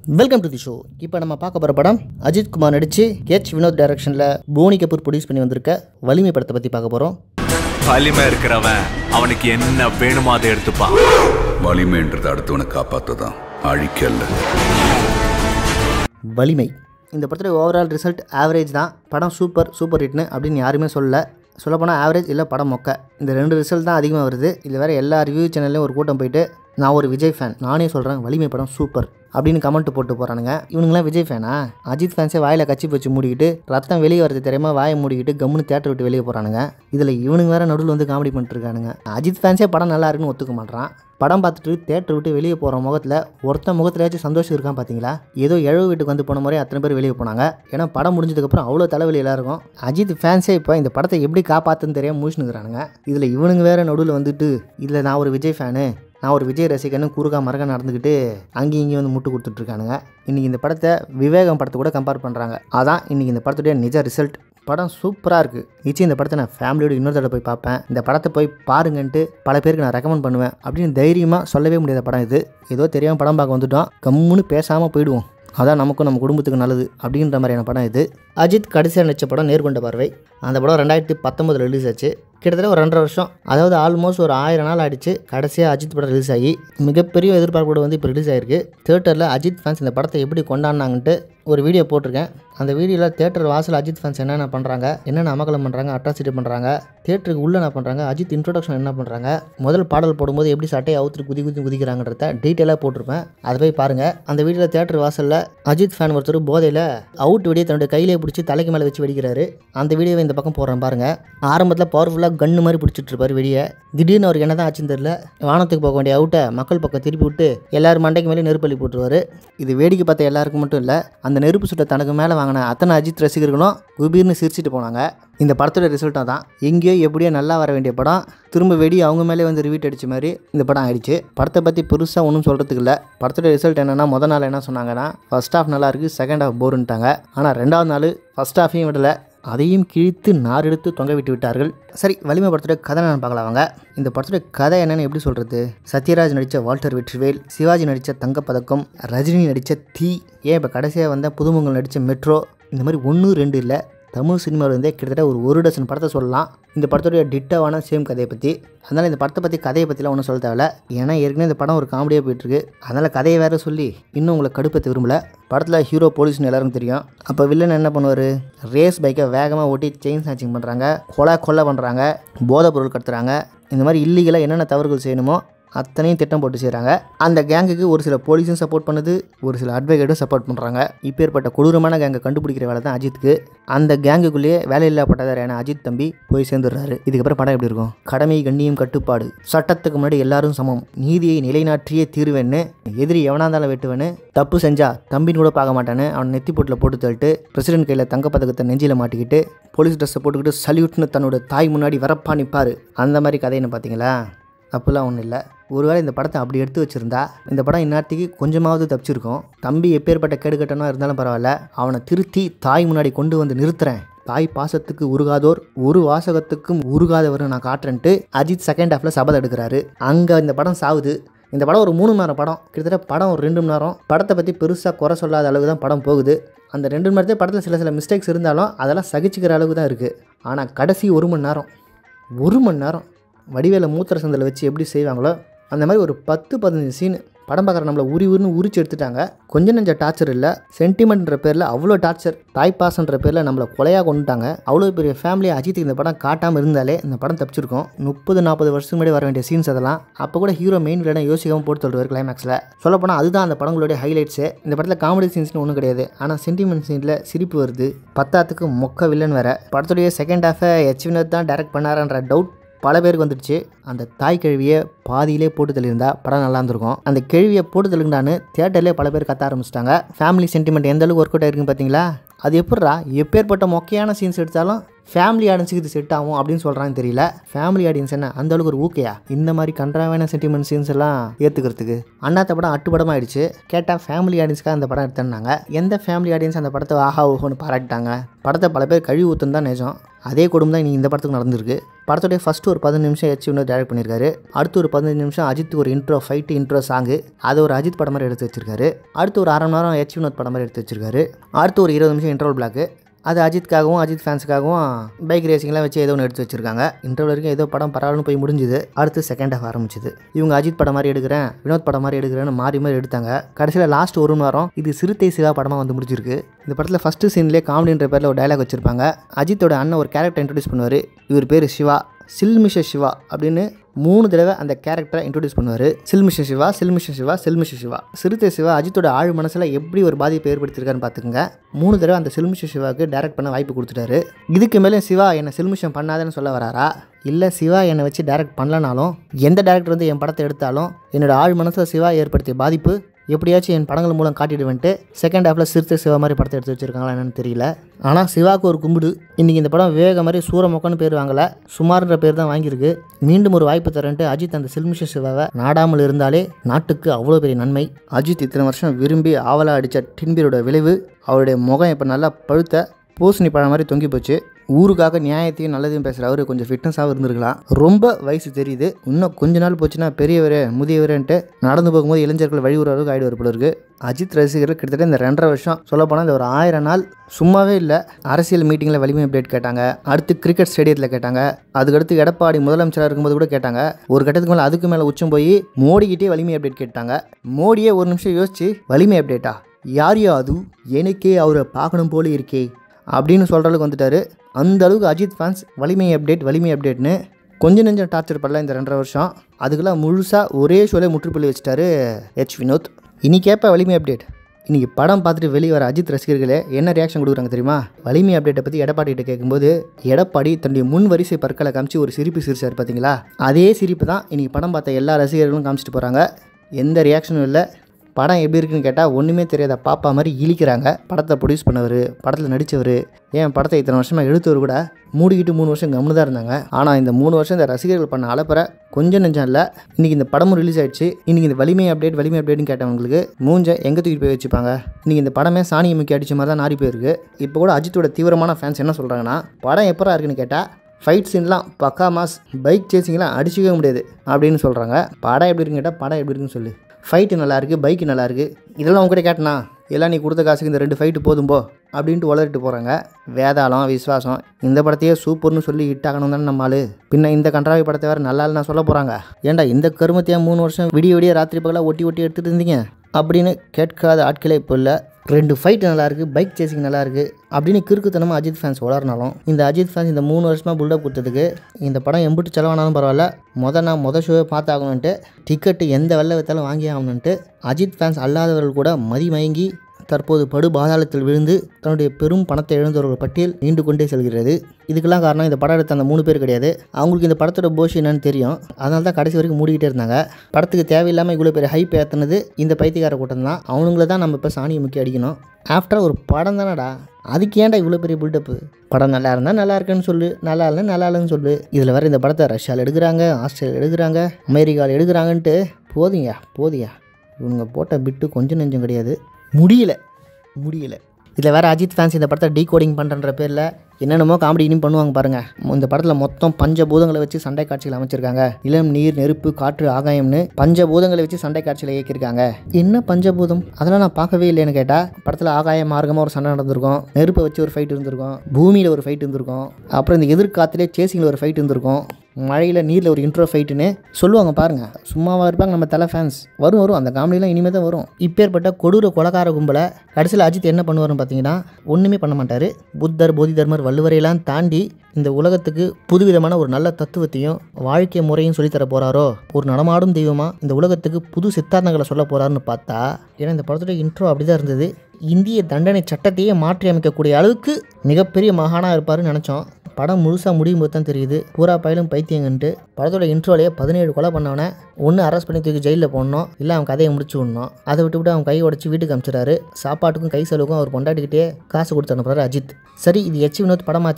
welcome to the show இப்போ நம்ம பார்க்க போகிற படம் அஜித் குமார் நடித்து ஹெச் வினோத் டைரக்ஷனில் போனி கபூர் ப்ரொடியூஸ் பண்ணி வந்திருக்க வலிமை படத்தை பற்றி பார்க்க போகிறோம் வலிமை இருக்கிறவன் அவனுக்கு என்ன வேணுமோ அதை எடுத்துப்பான் வலிமைன்றது அடுத்தவனை காப்பாத்ததான் அழிக்கல்ல வலிமை இந்த படத்தோட ஓவரால் ரிசல்ட் ஆவரேஜ் தான் படம் சூப்பர் சூப்பர் ஹிட்னு அப்படின்னு யாருமே சொல்லல சொல்லப்போனால் ஆவரேஜ் இல்லை படம் மொக்க இந்த ரெண்டு ரிசல்ட் தான் அதிகமாக வருது இதில் வேறு எல்லா ரிவ்யூ சேனல்லையும் ஒரு கூட்டம் போயிட்டு நான் ஒரு விஜய் ஃபேன் நானே சொல்கிறேன் வலிமை படம் சூப்பர் அப்படின்னு கமெண்ட் போட்டு போகிறானுங்க இவனுங்களாம் விஜய் ஃபேனா அஜித் ஃபேன்ஸே வாயில் கச்சி வச்சு மூடிக்கிட்டு ரத்தம் வெளியே வரது தெரியாம வாயை மூடிக்கிட்டு கம்முன்னு தேட்டர் விட்டு வெளியே போகிறானுங்க இதில் இவனுங்க வேற நடுவில் வந்து காமெடி பண்ணிட்டு இருக்கானுங்க அஜித் ஃபேன்ஸே படம் நல்லா இருக்குன்னு ஒத்துக்க மாட்றான் படம் பார்த்துட்டு தேட்டர் விட்டு வெளியே போகிற முகத்தில் ஒருத்தன் முகத்துலயாச்சும் சந்தோஷம் இருக்கான் பார்த்தீங்களா ஏதோ எழவு வீட்டுக்கு வந்து போன மாதிரி அத்தனை பேர் வெளியே போனாங்க ஏன்னா படம் முடிஞ்சதுக்கப்புறம் அவ்வளோ தலைவலி எல்லாருக்கும் அஜித் ஃபேன்ஸே இப்போ இந்த படத்தை எப்படி காப்பாற்றுன்னு தெரியாம முடிச்சுனுக்குறானுங்க இதில் இவனுங்க வேற நடுவில் வந்துட்டு இதில் நான் ஒரு விஜய் ஃபேனு நான் ஒரு விஜய் ரசிகன்னு குறுக்கா மறக்க நடந்துக்கிட்டு அங்கேயும் இங்கேயும் வந்து முட்டு கொடுத்துட்ருக்கானுங்க இன்றைக்கி இந்த படத்தை விவேகம் படத்தை கூட கம்பேர் பண்ணுறாங்க அதான் இன்றைக்கி இந்த படத்துடைய நிஜ ரிசல்ட் படம் சூப்பராக இருக்குது நிச்சயம் இந்த படத்தை நான் ஃபேமிலியோட இன்னொரு தடவை போய் பார்ப்பேன் இந்த படத்தை போய் பாருங்கன்ட்டு பல பேருக்கு நான் ரெக்கமெண்ட் பண்ணுவேன் அப்படின்னு தைரியமாக சொல்லவே முடியாத படம் இது ஏதோ தெரியாமல் படம் பார்க்க வந்துட்டோம் கம்முன்னு பேசாமல் போயிடுவோம் அதான் நமக்கும் நம்ம குடும்பத்துக்கு நல்லது அப்படின்ற மாதிரியான படம் இது அஜித் கடைசியாக நடித்த படம் நேர்கொண்ட பார்வை அந்த படம் ரெண்டாயிரத்தி பத்தொம்பதில் ரிலீஸ் ஆச்சு கிட்டத்தட்ட ஒரு ரெண்டரை வருஷம் அதாவது ஆல்மோஸ்ட் ஒரு ஆயிரம் நாள் ஆயிடுச்சு கடைசியாக அஜித் படம் ரிலீஸ் ஆகி மிகப்பெரிய எதிர்பார்ப்போடு வந்து இப்போ ரிலீஸ் ஆயிருக்கு தேட்டரில் அஜித் ஃபேன்ஸ் இந்த படத்தை எப்படி கொண்டாடினாங்கன்ட்டு ஒரு வீடியோ போட்டிருக்கேன் அந்த வீடியோவில் தேட்டர் வாசல் அஜித் ஃபேன்ஸ் என்னென்ன பண்ணுறாங்க என்னென்ன அமகலம் பண்ணுறாங்க அட்ராசிட்டி பண்ணுறாங்க தேட்டருக்கு உள்ளே என்ன பண்ணுறாங்க அஜித் இன்ட்ரோடக்ஷன் என்ன பண்ணுறாங்க முதல் பாடல் போடும்போது எப்படி சட்டையை அவுத்துட்டு குதி குதி குதிக்கிறாங்கன்றத டீட்டெயிலாக போட்டிருப்பேன் அதை போய் பாருங்கள் அந்த வீடியோவில் தேட்டர் வாசலில் அஜித் ஃபேன் ஒருத்தர் போதையில் அவுட் வெடியை தன்னுடைய கையிலே பிடிச்சி தலைக்கு மேலே வச்சு வெடிக்கிறாரு அந்த வீடியோவை இந்த பக்கம் போடுறேன் பாருங்கள் ஆரம்பத்தில் பவர்ஃபுல்லாக கன்று மாதிரி பிடிச்சிட்டு இருப்பார் வெடியை திடீர்னு அவருக்கு என்ன தான் ஆச்சுன்னு தெரியல வானத்துக்கு போக வேண்டிய அவுட்டை மக்கள் பக்கம் திருப்பி விட்டு எல்லாரும் மண்டைக்கு மேலே நெருப்பள்ளி போட்டுருவாரு இது வேடிக்கை பார்த்த எல்லாருக்கும் மட்டும் இல்லை அந்த நெருப்பு சுட்ட தனக்கு மேலே வாங்கின அத்தனை அஜித் ரசிகர்களும் குபீர்னு சிரிச்சிட்டு போனாங்க இந்த படத்தோட ரிசல்ட்டாக தான் எங்கேயோ எப்படியோ நல்லா வர வேண்டிய படம் திரும்ப வெடி அவங்க மேலே வந்து ரிவீட் அடிச்ச மாதிரி இந்த படம் ஆயிடுச்சு படத்தை பற்றி பெருசாக ஒன்றும் சொல்கிறதுக்கு இல்லை படத்தோட ரிசல்ட் என்னென்னா முத நாள் என்ன சொன்னாங்கன்னா ஃபர்ஸ்ட் ஹாஃப் நல்லா இருக்குது செகண்ட் ஹாஃப் போருன்ட்டாங்க ஆனால் ரெண்டாவது நாள் ஃபர்ஸ்ட் ஹாஃபையும் விடலை அதையும் கிழித்து நார் எடுத்து தொங்க விட்டு விட்டார்கள் சரி வலிமை படத்தோட கதை நான் பார்க்கலாம் வாங்க இந்த படத்தோட கதை என்னன்னு எப்படி சொல்கிறது சத்யராஜ் நடித்த வால்டர் வெற்றிவேல் சிவாஜி நடித்த தங்கப்பதக்கம் ரஜினி நடித்த தீ ஏன் இப்போ கடைசியாக வந்த புதுமுகங்கள் நடித்த மெட்ரோ இந்த மாதிரி ஒன்று ரெண்டு இல்லை தமிழ் சினிமாவில் இருந்தே கிட்டத்தட்ட ஒரு ஒரு டசன் படத்தை சொல்லலாம் இந்த படத்துடைய டிட்டாவான சேம் கதையை பற்றி அதனால் இந்த படத்தை பற்றி கதையை பற்றிலாம் ஒன்றும் சொல்ல தேவையில்ல ஏன்னா ஏற்கனவே இந்த படம் ஒரு காமெடியாக போயிட்டுருக்கு அதனால் கதையை வேறு சொல்லி இன்னும் உங்களை கடுப்பத்தை விரும்பல படத்தில் ஹீரோ போலீஸ்னு எல்லாருக்கும் தெரியும் அப்போ வில்லன் என்ன பண்ணுவார் ரேஸ் பைக்கை வேகமாக ஓட்டி செயின் ஸ்நாச்சிங் பண்ணுறாங்க கொலை கொலை பண்ணுறாங்க போதைப் பொருள் கடத்துறாங்க இந்த மாதிரி இல்லீகலாக என்னென்ன தவறுகள் செய்யணுமோ அத்தனையும் திட்டம் போட்டு செய்கிறாங்க அந்த கேங்குக்கு ஒரு சில போலீஸும் சப்போர்ட் பண்ணுது ஒரு சில அட்வொகேட்டும் சப்போர்ட் பண்ணுறாங்க இப்பேற்பட்ட கொடூரமான கேங்கை கண்டுபிடிக்கிற வேலை தான் அஜித்துக்கு அந்த கேங்குக்குள்ளேயே வேலையில்லா பட்டதாரியான அஜித் தம்பி போய் சேர்ந்துடுறாரு இதுக்கப்புறம் படம் எப்படி இருக்கும் கடமை கண்ணியம் கட்டுப்பாடு சட்டத்துக்கு முன்னாடி எல்லாரும் சமம் நீதியை நிலைநாட்டியே தீர்வேன்னு எதிரி எவனா இருந்தாலும் வெட்டுவேன்னு தப்பு செஞ்சா தம்பின்னு கூட பார்க்க மாட்டான்னு அவன் நெத்தி போட்டில் போட்டு தள்ளிட்டு பிரசிடென்ட் கையில் தங்கப்பதக்கத்தை நெஞ்சில் மாட்டிக்கிட்டு போலீஸ் ட்ரெஸ்ஸை போட்டுக்கிட்டு சல்யூட்னு தன்னோட தாய் முன்னாடி வரப்பா நிற்பார் அந்த மாதிரி கதைன்னு பார்த்தீங்களா அப்படிலாம் ஒன்றும் இல்லை ஒருவேளை இந்த படத்தை அப்படி எடுத்து வச்சுருந்தா இந்த படம் இந்நேரத்துக்கு கொஞ்சமாவது தப்பிச்சிருக்கும் தம்பி எப்பேற்பட்ட கேடுகட்டனா இருந்தாலும் பரவாயில்ல அவனை திருத்தி தாய் முன்னாடி கொண்டு வந்து நிறுத்துறேன் தாய் பாசத்துக்கு உருகாதோர் ஒரு வாசகத்துக்கும் உருகாதவர்னு நான் காட்டுறேன்ட்டு அஜித் செகண்ட் ஹாஃபில் சபதம் எடுக்கிறாரு அங்கே இந்த படம் சாவுது இந்த படம் ஒரு மூணு மணி நேரம் படம் கிட்டத்தட்ட படம் ஒரு ரெண்டு மணி நேரம் படத்தை பற்றி பெருசாக குறை சொல்லாத அளவுக்கு தான் படம் போகுது அந்த ரெண்டு மணி நேரத்தில் படத்தில் சில சில மிஸ்டேக்ஸ் இருந்தாலும் அதெல்லாம் சகிச்சுக்கிற அளவுக்கு தான் இருக்குது ஆனால் கடைசி ஒரு மணி நேரம் ஒரு மணி நேரம் வடிவேல மூத்திர சந்தில் வச்சு எப்படி செய்வாங்களோ அந்த மாதிரி ஒரு பத்து பதினஞ்சு சீன் படம் பார்க்குற நம்மளை உரி உரின்னு உரிச்சு எடுத்துட்டாங்க கொஞ்சம் நெஞ்ச டார்ச்சர் இல்லை சென்டிமெண்ட்ன்ற பேரில் அவ்வளோ டார்ச்சர் தாய்ப்பாசன்ற பேரில் நம்மளை கொலையாக கொண்டுட்டாங்க அவ்வளோ பெரிய ஃபேமிலி அஜித்துக்கு இந்த படம் காட்டாமல் இருந்தாலே இந்த படம் தப்பிச்சிருக்கும் முப்பது நாற்பது வருஷத்துக்கு முன்னாடி வர வேண்டிய சீன்ஸ் அதெல்லாம் அப்போ கூட ஹீரோ மெயின் வில்லனை யோசிக்காமல் போட்டு சொல்கிறார் கிளைமேக்ஸில் சொல்லப்போனால் அதுதான் அந்த படங்களுடைய ஹைலைட்ஸு இந்த படத்தில் காமெடி சீன்ஸ்னு ஒன்றும் கிடையாது ஆனால் சென்டிமெண்ட் சீனில் சிரிப்பு வருது பத்தாத்துக்கு மொக்க வில்லன் வேற படத்துடைய செகண்ட் ஹாஃபை எச் வினோத் தான் டைரக்ட் பண்ணாரன்ற டவுட் பல பேருக்கு வந்துடுச்சு அந்த தாய் கழுவியை பாதியிலே போட்டு தள்ளியிருந்தா படம் நல்லா இருந்திருக்கும் அந்த கேள்வியை போட்டு தள்ளுங்கடான்னு தேட்டர்லேயே பல பேர் கத்த ஆரம்பிச்சிட்டாங்க ஃபேமிலி சென்டிமெண்ட் எந்த அளவுக்கு ஒர்க் அவுட் ஆயிருக்குன்னு பார்த்தீங்களா அது எப்பட்றா எப்பேற்பட்ட மொக்கையான சீன்ஸ் எடுத்தாலும் ஃபேமிலி ஆடியன்ஸுக்கு இது செட் ஆகும் அப்படின்னு சொல்கிறான்னு தெரியல ஃபேமிலி ஆடியன்ஸ் என்ன அந்த அளவுக்கு ஒரு ஊக்கையா இந்த மாதிரி கன்றாவான சென்டிமெண்ட் சீன்ஸ் எல்லாம் ஏற்றுக்கிறதுக்கு அண்ணாத்த படம் அட்டு படம் ஆயிடுச்சு கேட்டால் ஃபேமிலி ஆடியன்ஸ்க்காக அந்த படம் எடுத்தேன்னாங்க எந்த ஃபேமிலி ஆடியன்ஸ் அந்த படத்தை ஆஹா ஓஹோன்னு பாராட்டிட்டாங்க படத்தை பல பேர் கழுவி ஊற்றுன்னு தான் நிஜம் அதே குடும்பம் தான் இன்னைக்கு இந்த படத்துக்கு நடந்திருக்கு படத்துடைய ஃபஸ்ட்டு ஒரு பதினஞ்சு நிமிஷம் எச்சு இன்னும் டேரக்ட் பண்ணியிருக்காரு அடுத்து ஒரு பதினஞ்சு நிமிஷம் அஜித் ஒரு இன்ட்ரோ ஃபைட்டு இன்ட்ரோ சாங்கு அதை ஒரு அஜித் படம் மாதிரி எடுத்து வச்சிருக்காரு அடுத்து ஒரு அரை மணி நேரம் எச் வினோத் படம் மாதிரி எடுத்து வச்சிருக்காரு அடுத்து ஒரு இருபது நிமிஷம் இன்ட்ரோல் பிளாக்கு அது அஜித்காகவும் அஜித் ஃபேன்ஸுக்காகவும் பைக் ரேசிங்லாம் வச்சு ஏதோ ஒன்று எடுத்து வச்சிருக்காங்க இன்டர்வல் வரைக்கும் ஏதோ படம் பரவாயில்னு போய் முடிஞ்சுது அடுத்து செகண்ட் ஹாஃப் ஆரம்பிச்சுது இவங்க அஜித் படம் மாதிரி எடுக்கிறேன் வினோத் படம் மாதிரி எடுக்கிறேன்னு மாறி மாறி எடுத்தாங்க கடைசியில் லாஸ்ட் ஒரு மணி நேரம் இது சிறுத்தை சிவா படமாக வந்து முடிஞ்சிருக்கு இந்த படத்தில் ஃபஸ்ட்டு சீன்லேயே காமெடின்ற பேரில் ஒரு டைலாக் வச்சிருப்பாங்க அஜித்தோட அண்ணன் ஒரு கேரக்டர் இன்ட்ரடியூஸ் பண்ணுவார் இவர் பேர் சிவா சில்மிஷ சிவா அப்படின்னு மூணு தடவை அந்த கேரக்டரை இன்ட்ரடியூஸ் பண்ணுவார் சில்மிஷ சிவா சில்மிஷ சிவா சில்மிஷ சிவா சிறுத்தை சிவா அஜித்தோட ஆழ் மனசில் எப்படி ஒரு பாதிப்பை ஏற்படுத்தியிருக்காருன்னு பார்த்துக்கோங்க மூணு தடவை அந்த சில்மிஷ சிவாவுக்கு டைரக்ட் பண்ண வாய்ப்பு கொடுத்துட்டாரு இதுக்கு மேலே சிவா என்னை சில்மிஷம் பண்ணாதேன்னு சொல்ல வராரா இல்லை சிவா என்னை வச்சு டைரக்ட் பண்ணலனாலும் எந்த டேரக்டர் வந்து என் படத்தை எடுத்தாலும் என்னோட ஆழ் மனசில் சிவா ஏற்படுத்திய பாதிப்பு எப்படியாச்சும் என் படங்கள் மூலம் காட்டிடுவேன்ட்டு செகண்ட் ஹாஃபில் சிறுத்தை சிவா மாதிரி படத்தை எடுத்து வச்சிருக்காங்களா என்னன்னு தெரியல ஆனால் சிவாவுக்கு ஒரு கும்பிடு இன்றைக்கி இந்த படம் விவேக மாதிரி சூரமொக்கன்னு பேர் வாங்கல சுமார்ன்ற பேர் தான் வாங்கியிருக்கு மீண்டும் ஒரு வாய்ப்பு தரேன்ட்டு அஜித் அந்த சில்மிஷ சிவாவை நாடாமல் இருந்தாலே நாட்டுக்கு அவ்வளோ பெரிய நன்மை அஜித் இத்தனை வருஷம் விரும்பி ஆவலாக அடித்த டின்பீரோட விளைவு அவருடைய முகம் இப்போ நல்லா பழுத்த பூசணி பழம் மாதிரி தொங்கி போச்சு ஊருக்காக நியாயத்தையும் நல்லதையும் பேசுகிற அவர் கொஞ்சம் ஃபிட்னஸாகவும் இருந்திருக்கலாம் ரொம்ப வயசு தெரியுது இன்னும் கொஞ்ச நாள் போச்சுன்னா பெரியவர் முதியவர்ன்ட்டு நடந்து போகும்போது இளைஞர்கள் வழிவுற அளவுக்கு ஆயிடுவார் போல இருக்கு அஜித் ரசிகர்கள் கிட்டத்தட்ட இந்த ரெண்டரை வருஷம் சொல்லப்போனால் இந்த ஒரு ஆயிரம் நாள் சும்மாவே இல்லை அரசியல் மீட்டிங்கில் வலிமை அப்டேட் கேட்டாங்க அடுத்து கிரிக்கெட் ஸ்டேடியத்தில் கேட்டாங்க அதுக்கடுத்து எடப்பாடி முதலமைச்சராக இருக்கும்போது கூட கேட்டாங்க ஒரு கட்டத்துக்கு மேலே அதுக்கு மேலே உச்சம் போய் மோடிக்கிட்டே வலிமை அப்டேட் கேட்டாங்க மோடியே ஒரு நிமிஷம் யோசிச்சு வலிமை அப்டேட்டா யார் யா அது எனக்கே அவரை பார்க்கணும் போல இருக்கே அப்படின்னு சொல்கிற அளவுக்கு வந்துட்டாரு அந்த அளவுக்கு அஜித் ஃபேன்ஸ் வலிமை அப்டேட் வலிமை அப்டேட்னு கொஞ்சம் நெஞ்சம் டார்ச்சர் பண்ணல இந்த ரெண்டரை வருஷம் அதுக்கெல்லாம் முழுசாக ஒரே ஷோலே முற்றுப்புள்ளி வச்சுட்டாரு ஹெச் வினோத் இனி கேட்ப வலிமை அப்டேட் இன்றைக்கி படம் பார்த்துட்டு வெளியே வர அஜித் ரசிகர்களே என்ன ரியாக்ஷன் கொடுக்குறாங்க தெரியுமா வலிமை அப்டேட்டை பற்றி எடப்பாடிகிட்ட கேட்கும்போது எடப்பாடி தன்னுடைய முன் வரிசை பற்களை காமிச்சு ஒரு சிரிப்பு சிரிச்சார் பார்த்தீங்களா அதே சிரிப்பு தான் இன்றைக்கி படம் பார்த்த எல்லா ரசிகர்களும் காமிச்சிட்டு போகிறாங்க எந்த ரியாக்ஷனும் இல்லை படம் எப்படி இருக்குன்னு கேட்டால் ஒன்றுமே தெரியாத பாப்பா மாதிரி இழிக்கிறாங்க படத்தை ப்ரொடியூஸ் பண்ணவர் படத்தில் நடித்தவர் ஏன் படத்தை இத்தனை வருஷமாக எடுத்தவர் கூட மூடிக்கிட்டு மூணு வருஷம் கம்னு தான் இருந்தாங்க ஆனால் இந்த மூணு வருஷம் இந்த ரசிகர்கள் பண்ண அலப்பற கொஞ்சம் நெஞ்சம் இல்லை இன்றைக்கி இந்த படமும் ரிலீஸ் ஆயிடுச்சு இன்றைக்கி இந்த வலிமை அப்டேட் வலிமை அப்டேட்னு கேட்டவங்களுக்கு மூஞ்ச எங்கே தூக்கி போய் வச்சுப்பாங்க இன்றைக்கி இந்த படமே சாணியை முக்கி அடிச்ச மாதிரி தான் நாரி போயிருக்கு இப்போ கூட அஜித்தோட தீவிரமான ஃபேன்ஸ் என்ன சொல்கிறாங்கன்னா படம் எப்பரா இருக்குன்னு கேட்டால் ஃபைட் சீன்லாம் பக்கா மாஸ் பைக் சேசிங்லாம் அடிச்சிக்கவே முடியாது அப்படின்னு சொல்கிறாங்க படம் எப்படி இருக்குன்னு கேட்டால் படம் எப்படி இருக்குன்னு சொல்லு ஃபைட்டு நல்லாயிருக்கு பைக்கு நல்லாயிருக்கு இதெல்லாம் உங்ககிட்ட கேட்டனா எல்லாம் நீ கொடுத்த காசுக்கு இந்த ரெண்டு ஃபைட்டு போதும் போ அப்படின்ட்டு உளறிட்டு போகிறாங்க வேதாளம் விஸ்வாசம் இந்த படத்தையே சூப்பர்னு சொல்லி ஹிட் ஆகணும் தானே நம்ம ஆளு பின்ன இந்த கன்றாவி படத்தை வேறு நல்லா நான் சொல்ல போகிறாங்க ஏன்டா இந்த கருமத்தையா மூணு வருஷம் விடிய விடிய ராத்திரி பகலாக ஒட்டி ஒட்டி எடுத்துகிட்டு இருந்தீங்க அப்படின்னு கேட்காத ஆட்களே இப்போ இல்லை ரெண்டு ஃபைட் நல்லாயிருக்கு பைக் சேசிங் நல்லாயிருக்கு அப்படின்னு கிறுக்குத்தனமாக அஜித் ஃபேன்ஸ் வளர்னாலும் இந்த அஜித் ஃபேன்ஸ் இந்த மூணு வருஷமாக பில்டப் கொடுத்ததுக்கு இந்த படம் எம்பிட்டு செலவானாலும் பரவாயில்ல மொதல் நான் மொதல் ஷோவை பார்த்தாகணுன்ட்டு டிக்கெட்டு எந்த வெள்ளை வித்தாலும் வாங்கி ஆகணுன்ட்டு அஜித் ஃபேன்ஸ் அல்லாதவர்கள் கூட மதிமயங்கி தற்போது படு பாதாளத்தில் விழுந்து தன்னுடைய பெரும் பணத்தை இழந்தவர்கள் பட்டியல் நீண்டு கொண்டே செல்கிறது இதுக்கெல்லாம் காரணம் இந்த படம் எடுத்த அந்த மூணு பேர் கிடையாது அவங்களுக்கு இந்த படத்தோட போஷ் என்னன்னு தெரியும் அதனால தான் கடைசி வரைக்கும் மூடிக்கிட்டே இருந்தாங்க படத்துக்கு தேவையில்லாமல் இவ்வளோ பெரிய ஹைப் ஏற்றுனது இந்த பைத்தியக்கார கூட்டம் தான் அவனுங்கள தான் நம்ம இப்போ சாணியை முக்கி அடிக்கணும் ஆஃப்டர் ஒரு படம் தானடா அதுக்கு ஏன்டா இவ்வளோ பெரிய பில்டப்பு படம் நல்லா இருந்தால் நல்லா இருக்குன்னு சொல்லு நல்லா இல்லைன்னா நல்லா இல்லைன்னு சொல்லு இதில் வேறு இந்த படத்தை ரஷ்யாவில் எடுக்கிறாங்க ஆஸ்திரேலியா எடுக்கிறாங்க அமெரிக்காவில் எடுக்கிறாங்கன்ட்டு போதியா போதியா இவங்க போட்ட பிட்டு கொஞ்சம் நெஞ்சம் கிடையாது முடியல முடியல இதில் வேறு அஜித் ஃபேன்ஸ் இந்த படத்தை டீ கோடிங் பண்ணுறன்ற பேரில் என்னென்னமோ காமெடி இனியும் பண்ணுவாங்க பாருங்கள் இந்த படத்தில் மொத்தம் பஞ்சபூதங்களை வச்சு சண்டை காட்சிகள் அமைச்சிருக்காங்க இளம் நீர் நெருப்பு காற்று ஆகாயம்னு பஞ்சபூதங்களை வச்சு சண்டை காட்சியில் இயக்கியிருக்காங்க என்ன பஞ்சபூதம் அதெல்லாம் நான் பார்க்கவே இல்லைன்னு கேட்டால் படத்தில் ஆகாய மார்க்கமாக ஒரு சண்டை நடந்திருக்கும் நெருப்பை வச்சு ஒரு ஃபைட் இருந்திருக்கும் பூமியில் ஒரு ஃபைட் இருந்திருக்கும் அப்புறம் இந்த எதிர்காத்திலே சேசிங்கில் ஒரு ஃபைட் இருந்திருக்கும் மழையில் நீரில் ஒரு இன்ட்ரோ ஃபைட்டுன்னு சொல்லுவாங்க பாருங்கள் சும்மாவாக இருப்பாங்க நம்ம தலை ஃபேன்ஸ் வரும் வரும் அந்த காமெடிலாம் இனிமேல் தான் வரும் இப்பேற்பட்ட கொடூர கொலகார கும்பலை கடைசியில் அஜித் என்ன பண்ணுவார்னு பார்த்தீங்கன்னா ஒன்றுமே பண்ண மாட்டார் புத்தர் போதி தர்மர் வள்ளுவரையெல்லாம் தாண்டி இந்த உலகத்துக்கு புதுவிதமான ஒரு நல்ல தத்துவத்தையும் வாழ்க்கை முறையும் சொல்லித்தர போகிறாரோ ஒரு நடமாடும் தெய்வமாக இந்த உலகத்துக்கு புது சித்தாந்தங்களை சொல்ல போகிறாருன்னு பார்த்தா ஏன்னா இந்த படத்தோட இன்ட்ரோ அப்படி தான் இருந்தது இந்திய தண்டனை சட்டத்தையே மாற்றி அமைக்கக்கூடிய அளவுக்கு மிகப்பெரிய மகானாக இருப்பாருன்னு நினச்சோம் படம் முழுசாக முடியும் போது தான் தெரியுது பூரா பயிலும் பைத்தியங்கன்ட்டு படத்தோட இன்ட்ரோலேயே பதினேழு கொலை பண்ணவனை ஒன்று அரெஸ்ட் பண்ணி தூக்கி ஜெயிலில் போடணும் இல்லை அவன் கதையை முடிச்சு விடணும் அதை விட்டு விட்டு அவன் கை உடச்சி வீட்டுக்கு அனுப்பிச்சிடாரு சாப்பாட்டுக்கும் கை செலவுக்கும் அவர் கொண்டாடிக்கிட்டே காசு கொடுத்து அனுப்புறாரு அஜித் சரி இது எச் வினோத் படமாச்சே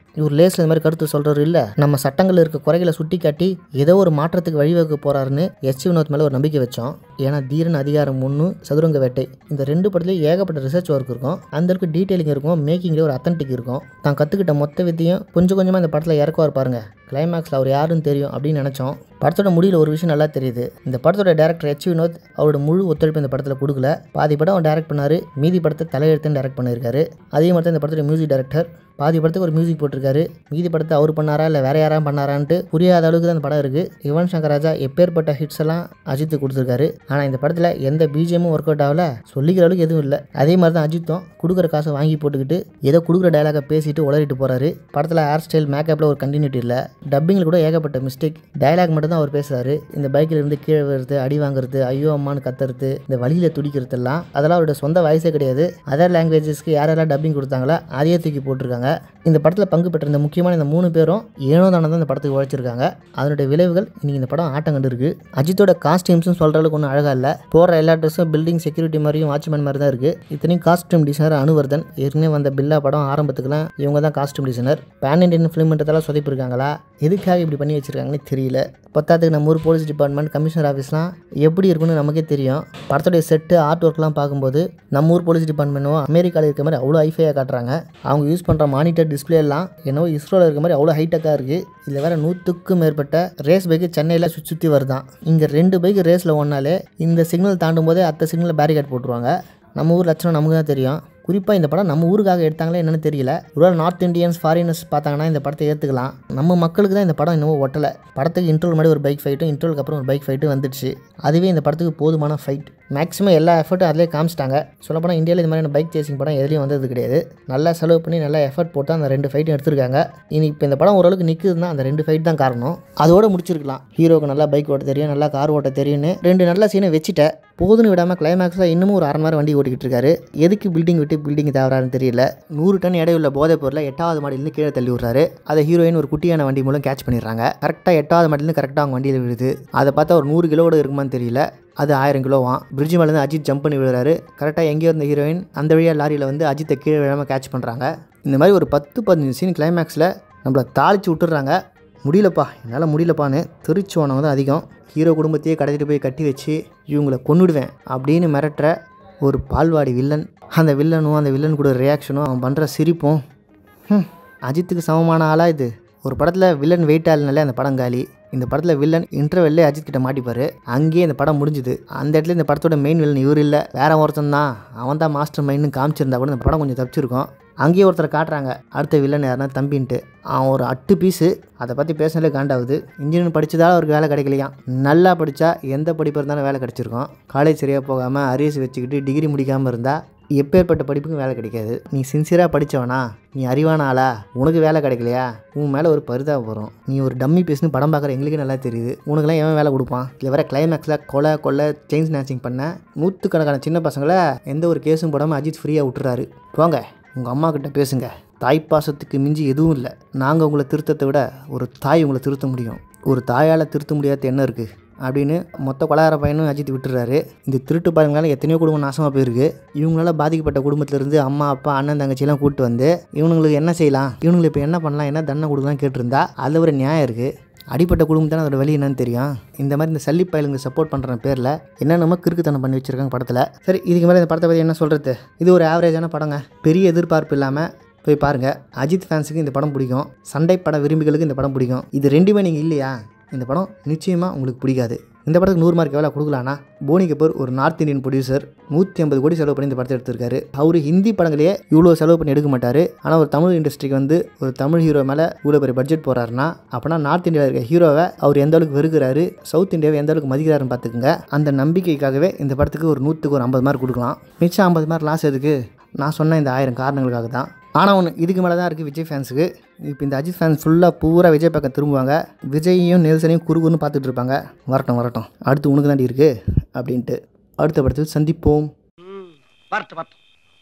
இவர் லேஸில் இந்த மாதிரி கருத்து சொல்கிறாரு இல்லை நம்ம சட்டங்களில் இருக்க குறைகளை சுட்டி காட்டி ஏதோ ஒரு மாற்றத்துக்கு வழிவகுக்க போகிறாருன்னு எஸ் வினோத் மேலே ஒரு நம்பிக்கை வச்சோம் ஏன்னா தீரன் அதிகாரம் ஒன்று சதுரங்க வேட்டை இந்த ரெண்டு படத்துலையும் ஏகப்பட்ட ரிசர்ச் ஒர்க் இருக்கும் அந்த அளவுக்கு டீட்டெயிலிங் இருக்கும் மேக்கிங்லேயே ஒரு அத்தன்டிக் இருக்கும் தான் கற்றுக்கிட்ட மொத்த வித்தையும் கொஞ்சம் கொஞ்சமாக இந்த படத்தில் இறக்குவார் பாருங்க கிளைமேக்ஸில் அவர் யாருன்னு தெரியும் அப்படின்னு நினச்சோம் படத்தோட முடியல ஒரு விஷயம் நல்லா தெரியுது இந்த படத்தோட டேரக்டர் எச் வினோத் அவரோட முழு ஒத்துழைப்பு இந்த படத்தில் கொடுக்கல பாதி படம் அவர் டேரக்ட் பண்ணாரு மீதி படத்தை தலையெழுத்துன்னு டேரக்ட் பண்ணியிருக்காரு அதே மாதிரி தான் இந்த படத்தோட மியூசிக் டைரக்டர் பாதி படத்துக்கு ஒரு மியூசிக் போட்டிருக்காரு மீதி படத்தை அவர் பண்ணாரா இல்லை வேற யாரா பண்ணாரான்ட்டு புரியாத அளவுக்கு தான் இந்த படம் இருக்குது யுவன் சங்கர் ராஜா எப்பேற்பட்ட ஹிட்ஸ் எல்லாம் அஜித்து கொடுத்துருக்காரு ஆனால் இந்த படத்தில் எந்த பிஜிஎம்மும் ஒர்க் அவுட் ஆகல சொல்லிக்கிற அளவுக்கு எதுவும் இல்லை அதே மாதிரி தான் அஜித்தும் கொடுக்குற காசை வாங்கி போட்டுக்கிட்டு ஏதோ கொடுக்குற டயலாக பேசிட்டு உளறிட்டு போகிறாரு படத்தில் ஹேர் ஸ்டைல் மேக்கப்பில் ஒரு கண்டினியூட்டி இல்லை டப்பிங்கில் கூட ஏகப்பட்ட மிஸ்டேக் டயலாக் மட்டும் தான் அவர் பேசுகிறாரு இந்த பைக்கில் இருந்து கீழே விழுறது அடி வாங்குறது ஐயோ அம்மான்னு கத்துறது இந்த வழியில் துடிக்கிறதெல்லாம் அதெல்லாம் அவரோட சொந்த வாய்ஸே கிடையாது அதர் லாங்குவேஜஸ்க்கு யாரெல்லாம் டப்பிங் கொடுத்தாங்களோ அதையே தூக்கி போட்டிருக்காங்க இந்த படத்தில் பங்கு பெற்ற இந்த முக்கியமான இந்த மூணு பேரும் ஏனோ தானே தான் இந்த படத்துக்கு உழைச்சிருக்காங்க அதனுடைய விளைவுகள் இன்னைக்கு இந்த படம் ஆட்டம் கண்டு இருக்கு அஜித்தோட காஸ்டியூம்ஸும் சொல்கிற அளவுக்கு ஒன்றும் அழகாக இல்லை போகிற எல்லா ட்ரெஸ்ஸும் பில்டிங் செக்யூரிட்டி மாதிரியும் வாட்ச்மேன் மாதிரி தான் இருக்குது இத்தனையும் காஸ்டியூம் டிசைனர் அனுவர்தன் ஏற்கனவே வந்த பில்லா படம் ஆரம்பத்துக்குலாம் இவங்க தான் காஸ்டியூம் டிசைனர் பேன் இண்டியன் ஃபிலிம்ன்றதெல்லாம் சொதப்பிருக்காங்களா எதுக்காக இப்படி பண்ணி வச்சிருக்காங்கன்னு தெரியல பத்தாத்துக்கு நம்ம ஊர் போலீஸ் டிபார்ட்மெண்ட் கமிஷனர் ஆஃபீஸ்லாம் எப்படி இருக்குன்னு நமக்கே தெரியும் படத்துடைய செட்டு ஆர்ட் ஒர்க்லாம் பார்க்கும்போது நம்ம ஊர் போலீஸ் டிபார்ட்மெண்ட்டும் அமெரிக்காவில் இருக்க மாதிரி அவ்வளோ ஹைஃபையாக காட்டுறாங்க அவங்க யூஸ் பண்ணுற மானிட்டர் டிஸ்பிளே எல்லாம் என்னவோ இஸ்ரோவில் இருக்க மாதிரி அவ்வளோ ஹைடெக்காக இருக்குது இதில் வேறு நூற்றுக்கும் மேற்பட்ட ரேஸ் பைக்கு சென்னையில் சுற்றி சுற்றி வருதான் இங்கே ரெண்டு பைக்கு ரேஸில் ஒன்றாலே இந்த சிக்னல் தாண்டும் போதே அத்த சிக்னலில் பேரிகேட் போட்டுருவாங்க நம்ம ஊர் லட்சணம் நமக்கு தான் தெரியும் குறிப்பாக இந்த படம் நம்ம ஊருக்காக எடுத்தாங்களே என்னன்னு தெரியல ஒருவேளை நார்த் இந்தியன்ஸ் ஃபாரினர்ஸ் பார்த்தாங்கன்னா இந்த படத்தை ஏற்றுக்கலாம் நம்ம மக்களுக்கு தான் இந்த படம் இன்னமும் ஒட்டலை படத்துக்கு இன்ட்ரோல் முன்னாடி ஒரு பைக் ஃபைட்டும் இன்ட்ரோலுக்கு அப்புறம் ஒரு பைக் ஃபைட்டும் வந்துடுச்சு அதுவே இந்த படத்துக்கு போதுமான ஃபைட் மேக்ஸிமம் எல்லா எஃபர்ட்டும் அதிலே காமிச்சிட்டாங்க சொல்லப்போனால் இந்தியாவில் இந்த மாதிரியான பைக் சேசிங் படம் எதுலேயும் வந்தது கிடையாது நல்லா செலவு பண்ணி நல்லா எஃபர்ட் போட்டு அந்த ரெண்டு ஃபைட்டும் எடுத்திருக்காங்க இனி இப்போ இந்த படம் ஓரளவுக்கு நிற்குதுன்னா அந்த ரெண்டு ஃபைட் தான் காரணம் அதோட முடிச்சிருக்கலாம் ஹீரோக்கு நல்லா பைக் ஓட்ட தெரியும் நல்லா கார் ஓட்ட தெரியும்னு ரெண்டு நல்ல சீனை வச்சுட்ட போதுன்னு விடாமல் கிளைமேக்ஸில் இன்னமும் ஒரு அரை மணி நேரம் வண்டி ஓட்டிக்கிட்டு இருக்காரு எதுக்கு பில்டிங் விட்டு பில்டிங் தேவறாருன்னு தெரியல நூறு டன் எடையுள்ள போதைப் பொருளை எட்டாவது மாடியிலேருந்து கீழே தள்ளி விட்றாரு அதை ஹீரோயின் ஒரு குட்டியான வண்டி மூலம் கேட்ச் பண்ணிடுறாங்க கரெக்டாக எட்டாவது மாடிலேருந்து கரெக்டாக அவங்க வண்டியில் விழுது அதை பார்த்தா ஒரு நூறு கிலோவோட இருக்குமான்னு தெரியல அது ஆயிரம் கிலோவாம் பிரிட்ஜ் மேலேருந்து அஜித் ஜம்ப் பண்ணி விழுறாரு கரெக்டாக எங்கேயோ இருந்த ஹீரோயின் அந்த வழியாக லாரியில் வந்து அஜித்தை கீழே விழாமல் கேட்ச் பண்ணுறாங்க இந்த மாதிரி ஒரு பத்து பதினஞ்சு சீன் கிளைமேக்ஸில் நம்மளை தாளித்து விட்டுறாங்க முடியலப்பா என்னால் முடியலப்பான்னு திருச்சோனம் தான் அதிகம் ஹீரோ குடும்பத்தையே கடத்திட்டு போய் கட்டி வச்சு இவங்களை கொன்னுடுவேன் அப்படின்னு மிரட்டுற ஒரு பால்வாடி வில்லன் அந்த வில்லனும் அந்த வில்லன் கூட ரியாக்ஷனும் அவன் பண்ணுற சிரிப்பும் ஹம், அஜித்துக்கு சமமான ஆளா இது ஒரு படத்தில் வில்லன் வெயிட் ஆளுனாலே அந்த படம் காலி இந்த படத்தில் வில்லன் இன்டர்வெல்லே அஜித் கிட்ட மாட்டிப்பாரு அங்கேயே இந்த படம் முடிஞ்சுது அந்த இடத்துல இந்த படத்தோட மெயின் வில்லன் இவர் இல்லை வேற ஒருத்தன் தான் அவன் தான் மாஸ்டர் மைண்ட்னு காமிச்சிருந்தா கூட இந்த படம் கொஞ்சம் தப்பிச்சிருக்கும் அங்கேயே ஒருத்தரை காட்டுறாங்க அடுத்த வில்லன் யாருன்னா தம்பின்ட்டு அவன் ஒரு அட்டு பீஸு அதை பற்றி பேசினாலே காண்டாகுது இன்ஜினியர் படித்ததால் அவருக்கு வேலை கிடைக்கலையாம் நல்லா படித்தா எந்த படிப்பு இருந்தாலும் வேலை கிடைச்சிருக்கும் காலேஜ் சரியாக போகாமல் அரியஸ் வச்சுக்கிட்டு டிகிரி முடிக்காமல் இருந்தால் எப்பேற்பட்ட படிப்புக்கும் வேலை கிடைக்காது நீ சின்சியராக படித்தவனா நீ அறிவான ஆளா உனக்கு வேலை கிடைக்கலையா உன் மேலே ஒரு பரிதாபம் வரும் நீ ஒரு டம்மி பேசுன்னு படம் பார்க்குற எங்களுக்கே நல்லா தெரியுது உனக்கெல்லாம் எவன் வேலை கொடுப்பான் இதில் வர கிளைமேக்ஸில் கொலை கொலை செயின் ஸ்நாச்சிங் பண்ண நூற்றுக்கணக்கான சின்ன பசங்களை எந்த ஒரு கேஸும் போடாமல் அஜித் ஃப்ரீயாக விட்டுறாரு போங்க உங்கள் அம்மா கிட்ட பேசுங்க தாய்ப்பாசத்துக்கு மிஞ்சி எதுவும் இல்லை நாங்கள் உங்களை திருத்தத்தை விட ஒரு தாய் உங்களை திருத்த முடியும் ஒரு தாயால் திருத்த முடியாத என்ன இருக்குது அப்படின்னு மொத்த கொலார பையனும் அஜித் விட்டுறாரு இந்த திருட்டு பையங்களால எத்தனையோ குடும்பம் நாசமாக போயிருக்கு இவங்களால பாதிக்கப்பட்ட குடும்பத்திலேருந்து அம்மா அப்பா அண்ணன் தங்கச்சியெல்லாம் கூப்பிட்டு வந்து இவனுங்களுக்கு என்ன செய்யலாம் இவனுங்களுக்கு இப்போ என்ன பண்ணலாம் என்ன தண்டனை கொடுக்கலாம் கேட்டிருந்தா அதில் ஒரு நியாயம் இருக்குது அடிப்பட்ட குடும்பம் தானே அதோட வழி என்னன்னு தெரியும் இந்த மாதிரி இந்த சல்லி பயலுங்க சப்போர்ட் பண்ணுற பேரில் என்னென்னமோ கிறுக்குத்தனம் பண்ணி வச்சிருக்காங்க படத்தில் சரி இதுக்கு மேலே இந்த படத்தை பற்றி என்ன சொல்கிறது இது ஒரு ஆவரேஜான படங்க பெரிய எதிர்பார்ப்பு இல்லாமல் போய் பாருங்கள் அஜித் ஃபேன்ஸுக்கு இந்த படம் பிடிக்கும் சண்டை பட விரும்பிகளுக்கு இந்த படம் பிடிக்கும் இது ரெண்டுமே நீங்கள் இல்லையா இந்த படம் நிச்சயமாக உங்களுக்கு பிடிக்காது இந்த படத்துக்கு நூறு மார்க் எவ்வளோ கொடுக்கலான்னா போனி கபூர் ஒரு நார்த் இந்தியன் ப்ரொடியூசர் நூற்றி ஐம்பது கோடி செலவு பண்ணி இந்த படத்தை எடுத்திருக்காரு அவர் ஹிந்தி படங்களையே இவ்வளோ செலவு பண்ணி எடுக்க மாட்டார் ஆனால் ஒரு தமிழ் இண்டஸ்ட்ரிக்கு வந்து ஒரு தமிழ் ஹீரோ மேலே இவ்வளோ பெரிய பட்ஜெட் போகிறாருன்னா அப்போனா நார்த் இந்தியாவில் இருக்க ஹீரோவை அவர் எந்த அளவுக்கு வெறுக்கிறாரு சவுத் இந்தியாவை எந்த அளவுக்கு மதிக்கிறாருன்னு பார்த்துக்குங்க அந்த நம்பிக்கைக்காகவே இந்த படத்துக்கு ஒரு நூற்றுக்கு ஒரு ஐம்பது மார்க் கொடுக்கலாம் மிச்சம் ஐம்பது மார்க் லாஸ் எதுக்கு நான் சொன்ன இந்த ஆயிரம் காரணங்களுக்காக தான் ஆனால் ஒன்று இதுக்கு மேலே தான் இருக்குது விஜய் ஃபேன்ஸுக்கு இப்போ இந்த அஜித் ஃபேன்ஸ் ஃபுல்லாக பூரா விஜய் பக்கம் திரும்புவாங்க விஜயையும் நெல்சனையும் குறுகுன்னு பார்த்துட்டு இருப்பாங்க வரட்டும் வரட்டும் அடுத்து உனக்கு தாண்டி இருக்குது அப்படின்ட்டு அடுத்த படத்தில் சந்திப்போம் வரட்டும் வரட்டும்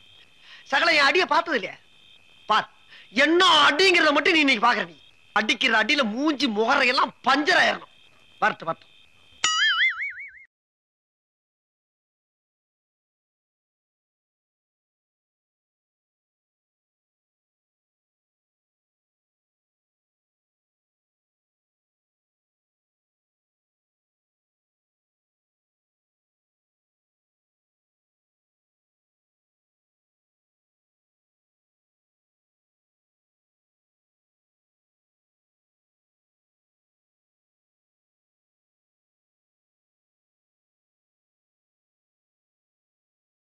சகல என் அடிய பார்த்தது இல்லையா பார் என்ன அடிங்கிறத மட்டும் நீ இன்னைக்கு பாக்குற நீ அடிக்கிற அடியில மூஞ்சி முகரையெல்லாம் பஞ்சர் ஆயிரணும் வரட்டும் வரட்டும்